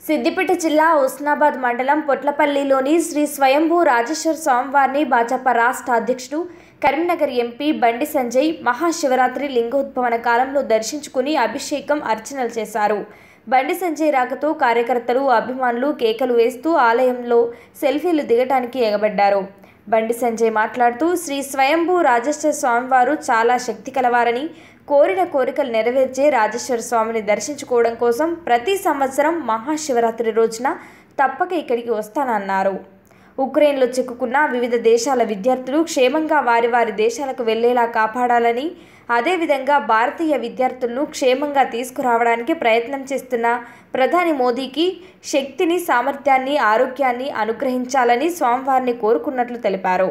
సిద్దిపేట జిల్లా హుస్నాబాద్ మండలం పొట్లపల్లిలోని శ్రీ స్వయంభూ రాజేశ్వర స్వామివారిని భాజపా రాష్ట్ర అధ్యక్షుడు కరీంనగర్ ఎంపీ బండి సంజయ్ మహాశివరాత్రి లింగోద్భవన కాలంలో దర్శించుకుని అభిషేకం అర్చనలు చేశారు బండి సంజయ్ రాకతో కార్యకర్తలు అభిమానులు కేకలు వేస్తూ ఆలయంలో సెల్ఫీలు దిగటానికి ఎగబడ్డారు బండి సంజయ్ మాట్లాడుతూ శ్రీ స్వయంభూ రాజేశ్వర స్వామివారు చాలా శక్తి కలవారని కోరిన కోరికలు నెరవేర్చే రాజేశ్వర స్వామిని దర్శించుకోవడం కోసం ప్రతి సంవత్సరం మహాశివరాత్రి రోజున తప్పక ఇక్కడికి వస్తానన్నారు ఉక్రెయిన్లో చిక్కుకున్న వివిధ దేశాల విద్యార్థులు క్షేమంగా వారి వారి దేశాలకు వెళ్లేలా కాపాడాలని అదేవిధంగా భారతీయ విద్యార్థులను క్షేమంగా తీసుకురావడానికి ప్రయత్నం చేస్తున్న ప్రధాని మోదీకి శక్తిని సామర్థ్యాన్ని ఆరోగ్యాన్ని అనుగ్రహించాలని స్వామివారిని కోరుకున్నట్లు తెలిపారు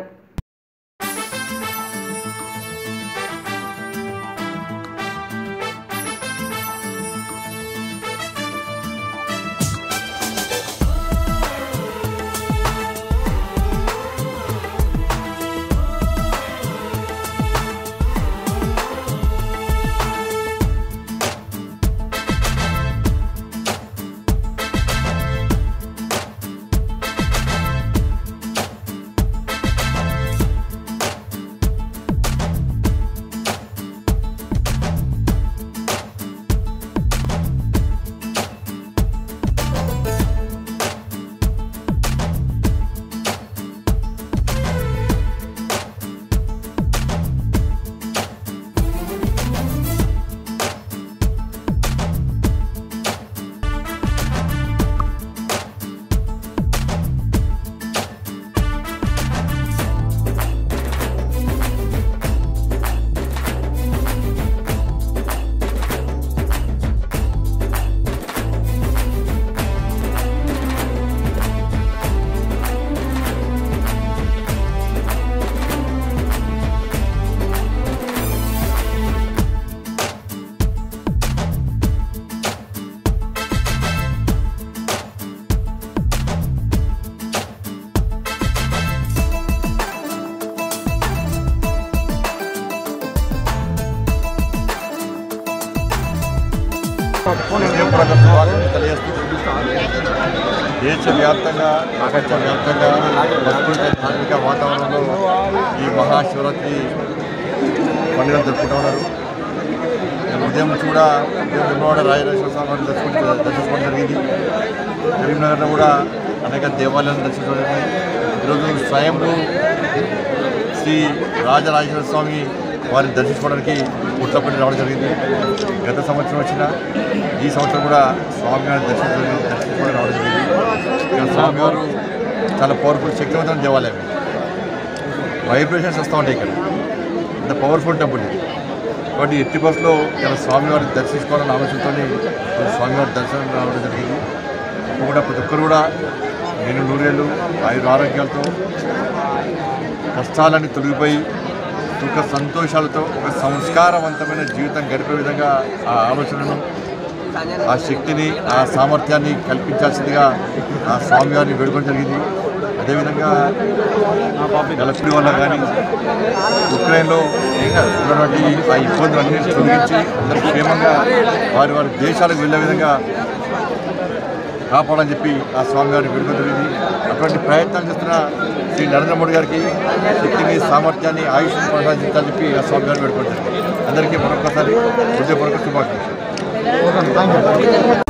హృదయపూర్వక తెలియజేస్తూ దేశవ్యాప్తంగా ప్రపంచవ్యాప్తంగా ప్రకృతి ధార్మిక వాతావరణంలో ఈ మహాశివరాత్రి పండుగ జరుపుకుంటూ ఉన్నారు నేను ఉదయం నుంచి కూడా ఉదయం వెమ్మవాడ రాజరాజేశ్వర స్వామిని దర్శించుకుంటూ దర్శించుకోవడం జరిగింది కరీంనగర్లో కూడా అనేక దేవాలయాలను దర్శించడం జరిగింది ఈరోజు స్వయంలో శ్రీ రాజరాజేశ్వర స్వామి వారిని దర్శించుకోవడానికి పుట్లపల్లి రావడం జరిగింది గత సంవత్సరం వచ్చిన ఈ సంవత్సరం కూడా స్వామివారిని దర్శించడం దర్శించుకోవడం రావడం జరిగింది ఇక్కడ స్వామివారు చాలా పవర్ఫుల్ శక్తివంతమైన దేవాలయం ఇది. వైబ్రేషన్స్ వస్తూ ఉంటాయి ఇక్కడ అంత పవర్ఫుల్ టెంపుల్ ఇది కాబట్టి ఎట్టి బస్సులో ఇక్కడ స్వామివారిని దర్శించుకోవాలని ఆలోచనతో స్వామివారి దర్శనం రావడం జరిగింది తప్పకుండా ప్రతి ఒక్కరు కూడా నేను నూరేళ్ళు ఆయుర ఆరోగ్యాలతో కష్టాలన్నీ తొలగిపోయి సుఖ సంతోషాలతో ఒక సంస్కారవంతమైన జీవితం గడిపే విధంగా ఆ ఆలోచనను ఆ శక్తిని ఆ సామర్థ్యాన్ని కల్పించాల్సిందిగా ఆ స్వామివారిని వేడుకోవడం జరిగింది అదేవిధంగా ఎలక్ట్రిక్ వల్ల కానీ ఉక్రెయిన్లో ఉన్నటువంటి ఆ ఇబ్బందులన్నీ తొలగించి అందరూ క్షేమంగా వారి వారి దేశాలకు వెళ్ళే విధంగా కాపాడని చెప్పి ఆ స్వామివారిని వేడుకోవడం జరిగింది అటువంటి ప్రయత్నాలు చేస్తున్న శ్రీ నరేంద్ర మోడీ గారికి శక్తిని సామర్థ్యాన్ని ఆయుష్ని కొనసాగించాలని చెప్పి ఆ స్వామివారిని వేడుకోవడం జరిగింది అందరికీ మరొకసారి హృదయపూర్వక శుభాకాంక్షలు